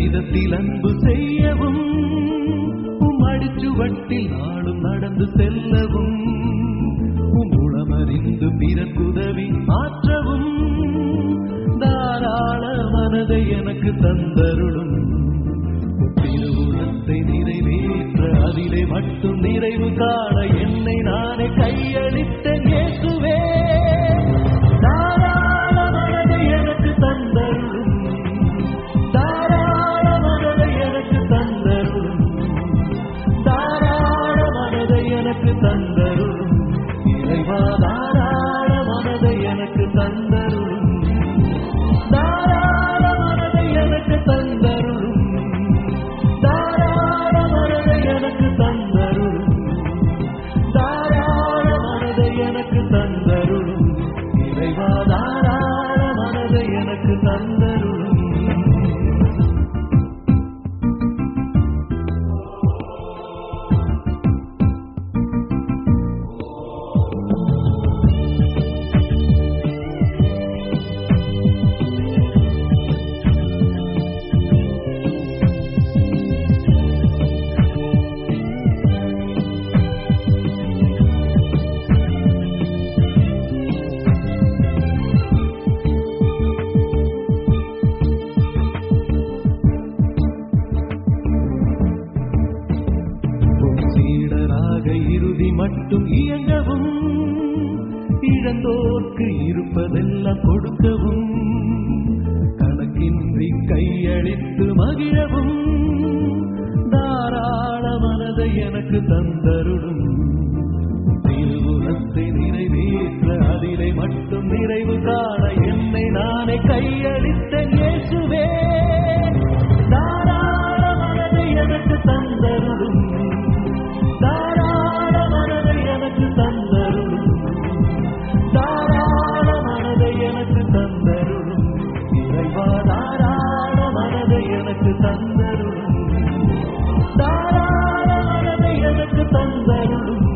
விதத்தில் அன்பு செய்யவும் உம் அடிச்சுவட்டில் நாளும் நடந்து செல்லவும் உம் உளமறிந்து பிறக்குதவி ஆற்றவும் தாராள மனதை எனக்கு தந்தருளும் உம் திருவுளத்தை நிறைவேற்ற அதிலே மட்டும் நிறைவு காண என்னை நானே கையளித்தேன் இயேசுவே தாராள மனதை எனக்கு தந்தருளும் தாராள மனதை எனக்கு தந்தருளும் தாராள மனதை எனக்கு தந்தருளும் இறைவா தாராள மனதை எனக்கு தந்தருளும் தாராள மனதை எனக்கு தந்தருளும் தாராள மனதை எனக்கு தந்தருளும் தாராள மனதை எனக்கு தந்தருளும் இறைவா தாராள மனதை எனக்கு தந்தருளும் உம் சீடராக இறுதி மட்டும் இயங்கவும் இழந்தோர்க்கு இருப்பதெல்லாம் கொடுக்கவும் கணக்கின்றி கையளித்து மகிழவும் தாராள மனதை எனக்கு தந்தருளும் திருவுலத்தை நிறைவேற்ற அதிலே மட்டும் நிறைவு காண என்னை நானே கையளித்தேன் இயேசுவே தாராள மனதை எனக்கு தந்தருளும் தாராள மனதை எனக்கு தந்தருளும் தாராள மனதை எனக்கு தந்தருளும் இறைவா தாராள மனதை எனக்கு தந்தருளும் தாராள மனதை எனக்கு தந்தருளும்